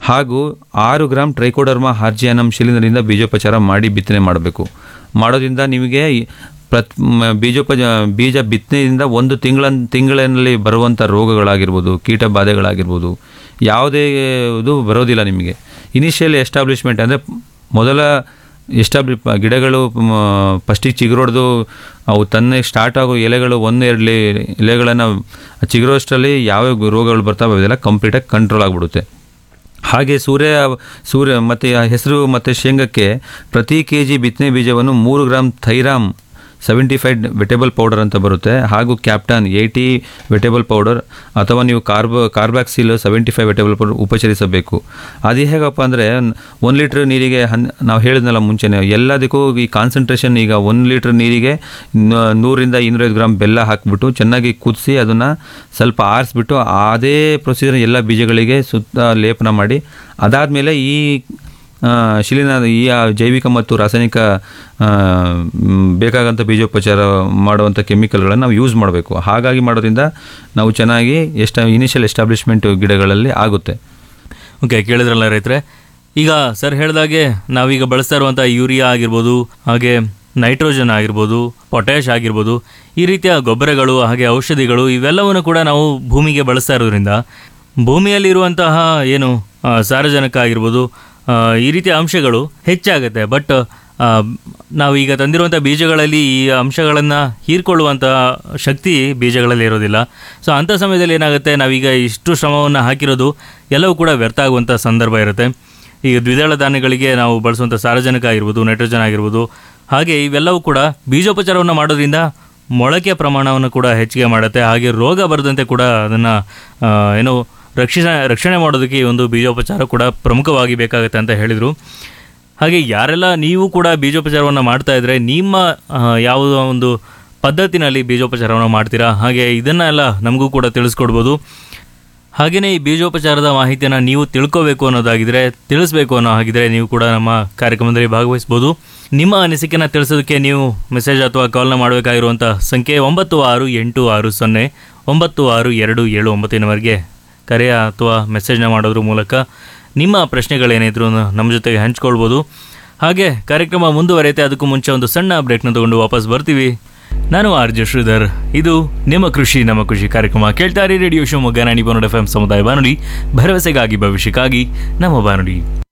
ಹಾಗೂ ಆರು gram trichoderma harzianum ಶಿಲೀಂಧ್ರದಿಂದ ಬೀಜೋಪಚಾರ ಮಾಡಿ ಬಿತ್ತನೆ ಮಾಡಬೇಕು ಮಾಡೋದ್ರಿಂದ ನಿಮಗೆ ಈ ಪ್ರತ್ ಮ- ಬೀಜೋಪಚ ಬೀಜ ಬಿತ್ತನೆಯಿಂದ ಒಂದು ತಿಂಗಳ ತಿಂಗಳಲ್ಲಿ ಬರುವಂಥ ರೋಗಗಳಾಗಿರ್ಬೋದು ಕೀಟ ಬಾಧೆಗಳಾಗಿರ್ಬೋದು ಯಾವುದೇ ಇದು ಬರೋದಿಲ್ಲ ನಿಮಗೆ ಇನಿಷಿಯಲ್ ಎಸ್ಟಾಬ್ಲಿಷ್ಮೆಂಟ್ ಅಂದರೆ ಮೊದಲ ಎಸ್ಟಾಬ್ಲಿ ಗಿಡಗಳು ಫಸ್ಟಿಗೆ ಚಿಗುರೊಡೆದು ಅವು ತನ್ನೇ ಸ್ಟಾರ್ಟ್ ಆಗೋ ಎಲೆಗಳು ಒಂದು ಎರಡು ಎಲೆಗಳನ್ನು ಚಿಗುರೋಷ್ಟರಲ್ಲಿ ಯಾವ್ಯಾವ ರೋಗಗಳು ಬರ್ತಾವೆ ಅವೆಲ್ಲ ಕಂಪ್ಲೀಟಾಗಿ ಕಂಟ್ರೋಲ್ ಆಗಿಬಿಡುತ್ತೆ ಹಾಗೆ ಸೂರ್ಯ ಸೂರ್ಯ ಮತ್ತು ಹೆಸರು ಮತ್ತು ಶೇಂಗಕ್ಕೆ ಪ್ರತಿ ಕೆ ಜಿ ಬಿತ್ತನೆ ಬೀಜವನ್ನು ಮೂರು gram thiram seventy five wettable powder ಅಂತ ಬರುತ್ತೆ ಹಾಗೂ ಕ್ಯಾಪ್ಟನ್ ಏಯ್ಟಿ ವೆಟೇಬಲ್ ಪೌಡರ್ ಅಥವಾ ನೀವು carb carboxin seventy five wettable powder ಉಪಚರಿಸಬೇಕು ಅದು ಹೇಗಪ್ಪ ಅಂದರೆ ಒಂದು ಲೀಟ್ರ್ ನೀರಿಗೆ ಹನ್ ನಾವು ಹೇಳಿದ್ನಲ್ಲ ಮುಂಚೆನೇ ಎಲ್ಲದಕ್ಕೂ ಈ ಕಾನ್ಸಂಟ್ರೇಷನ್ ಈಗ ಒಂದು ಲೀಟ್ರ್ ನೀರಿಗೆ ನ- ನೂರಿಂದ ಇನ್ನೂರೈದು ಗ್ರಾಮ್ ಬೆಲ್ಲ ಹಾಕಿಬಿಟ್ಟು ಚೆನ್ನಾಗಿ ಕುದಿಸಿ ಅದನ್ನು ಸ್ವಲ್ಪ ಆರಿಸ್ಬಿಟ್ಟು ಅದೇ ಪ್ರೊಸೀಜರ್ ಎಲ್ಲ ಬೀಜಗಳಿಗೆ ಸುತ್ತ ಲೇಪನ ಮಾಡಿ ಅದಾದಮೇಲೆ ಈ ಆ, ಶಿಲೀನ ಈ ಆ ಜೈವಿಕ ಮತ್ತು ರಾಸಾಯನಿಕ ಆ, ಮ್, ಬೇಕಾಗಂಥ ಬೀಜೋಪಚಾರ ಮಾಡುವಂಥ ಕೆಮಿಕಲ್ಗಳನ್ನು ನಾವು ಯೂಸ್ ಮಾಡಬೇಕು ಹಾಗಾಗಿ ಮಾಡೋದ್ರಿಂದ ನಾವು ಚೆನ್ನಾಗಿ ಎಷ್ಟ ಇನಿಷಿಯಲ್ ಎಸ್ಟಾಬ್ಲಿಷ್ಮೆಂಟ್ ಗಿಡಗಳಲ್ಲಿ ಆಗುತ್ತೆ ಓಕೆ ಕೇಳಿದ್ರಲ್ಲ ರೈತರೆ ಈಗ ಸರ್ ಹೇಳಿದಾಗೆ ನಾವೀಗ ಬಳಸ್ತಾ ಇರುವಂಥ ಯೂರಿಯಾ ಆಗಿರ್ಬೋದು ಹಾಗೆ ನೈಟ್ರೋಜನ್ ಆಗಿರ್ಬೋದು ಪೊಟ್ಯಾಶ್ ಆಗಿರ್ಬೋದು ಈ ರೀತಿಯ ಗೊಬ್ಬರಗಳು ಹಾಗೆ ಔಷಧಿಗಳು ಇವೆಲ್ಲವನ್ನು ಕೂಡ ನಾವು ಭೂಮಿಗೆ ಬಳಸ್ತಾ ಇರೋದ್ರಿಂದ ಭೂಮಿಯಲ್ಲಿರುವಂತಹ ಏನು ಆ, ಸಾರಜನಕ ಆಗಿರ್ಬೋದು ಆ, ಈ ರೀತಿಯ ಅಂಶಗಳು ಹೆಚ್ಚಾಗುತ್ತೆ ಬಟ್ ನಾವು ಈಗ ತಂದಿರುವಂಥ ಬೀಜಗಳಲ್ಲಿ ಈ ಅಂಶಗಳನ್ನು ಹೀರ್ಕೊಳ್ಳುವಂಥ ಶಕ್ತಿ ಬೀಜಗಳಲ್ಲಿ ಇರೋದಿಲ್ಲ ಸೊ ಅಂಥ ಸಮಯದಲ್ಲಿ ಏನಾಗುತ್ತೆ ನಾವೀಗ ಇಷ್ಟು ಶ್ರಮವನ್ನು ಹಾಕಿರೋದು ಎಲ್ಲವೂ ಕೂಡ ವ್ಯರ್ಥ ಆಗುವಂಥ ಸಂದರ್ಭ ಇರುತ್ತೆ ಈಗ ದ್ವಿದಳ ಧಾನ್ಯಗಳಿಗೆ ನಾವು ಬಳಸುವಂಥ ಸಾರಜನಕ ಆಗಿರ್ಬೋದು ನೈಟ್ರೋಜನ್ ಆಗಿರ್ಬೋದು ಹಾಗೆ ಇವೆಲ್ಲವೂ ಕೂಡ ಬೀಜೋಪಚಾರವನ್ನು ಮಾಡೋದ್ರಿಂದ ಮೊಳಕೆ ಪ್ರಮಾಣವನ್ನು ಕೂಡ ಹೆಚ್ಚಿಗೆ ಮಾಡುತ್ತೆ ಹಾಗೆ ರೋಗ ಬರದಂತೆ ಕೂಡ ಅದನ್ನು ಏನು ರಕ್ಷಿಸ ರಕ್ಷಣೆ ಮಾಡೋದಕ್ಕೆ ಈ ಒಂದು ಬೀಜೋಪಚಾರ ಕೂಡ ಪ್ರಮುಖವಾಗಿ ಬೇಕಾಗುತ್ತೆ ಅಂತ ಹೇಳಿದರು ಹಾಗೆ ಯಾರೆಲ್ಲ ನೀವು ಕೂಡ ಬೀಜೋಪಚಾರವನ್ನು ಮಾಡ್ತಾ ಇದ್ರೆ ನಿಮ್ಮ ಆ, ಯಾವುದೋ ಒಂದು ಪದ್ಧತಿನಲ್ಲಿ ಬೀಜೋಪಚಾರವನ್ನು ಮಾಡ್ತೀರಾ ಹಾಗೆ ಇದನ್ನೆಲ್ಲ ನಮಗೂ ಕೂಡ ತಿಳಿಸ್ಕೊಡ್ಬೋದು ಹಾಗೆಯೇ ಈ ಬೀಜೋಪಚಾರದ ಮಾಹಿತಿಯನ್ನು ನೀವು ತಿಳ್ಕೋಬೇಕು ಅನ್ನೋದಾಗಿದ್ರೆ ತಿಳಿಸ್ಬೇಕು ಅನ್ನೋ ಹಾಗಿದ್ರೆ ನೀವು ಕೂಡ ನಮ್ಮ ಕಾರ್ಯಕ್ರಮದಲ್ಲಿ ಭಾಗವಹಿಸ್ಬೋದು ನಿಮ್ಮ ಅನಿಸಿಕೆನ ತಿಳಿಸೋದಕ್ಕೆ ನೀವು ಮೆಸೇಜ್ ಅಥವಾ ಕಾಲ್ನ ಮಾಡಬೇಕಾಗಿರುವಂಥ ಸಂಖ್ಯೆ ಒಂಬತ್ತು ಆರು ಎಂಟು ಆರು ಸೊನ್ನೆ ಒಂಬತ್ತು ಆರು ಎರಡು ಏಳು ಒಂಬತ್ತಿನವರೆಗೆ ಕರೆ ಅಥವಾ ಮೆಸೇಜ್ನ ಮಾಡೋದ್ರ ಮೂಲಕ ನಿಮ್ಮ ಪ್ರಶ್ನೆಗಳೇನಿದ್ರು ನಮ್ಮ ಜೊತೆಗೆ ಹಂಚ್ಕೊಳ್ಬೋದು ಹಾಗೆ ಕಾರ್ಯಕ್ರಮ ಮುಂದುವರೆಯುತ್ತೆ ಅದಕ್ಕೂ ಮುಂಚೆ ಒಂದು ಸಣ್ಣ ಬ್ರೇಕ್ನ ತಗೊಂಡು ವಾಪಸ್ ಬರ್ತೀವಿ ನಾನು ಆರ್ ಜೆ ಶ್ರೀಧರ್ ಇದು ನಿಮ್ಮ ಕೃಷಿ ನಮ್ಮ ಕೃಷಿ ಕಾರ್ಯಕ್ರಮ ಕೇಳ್ತಾರೆ ರೇಡಿಯೋ ಶಿವಮೊಗ್ಗ ನಾಡಿ ಬಾನುಡಿ ಎಫ್ ಎಂ ಸಮುದಾಯ ಬಾನುಡಿ ಭರವಸೆಗಾಗಿ ಭವಿಷ್ಯಕ್ಕಾಗಿ ನಮ್ಮ ಬಾನುಡಿ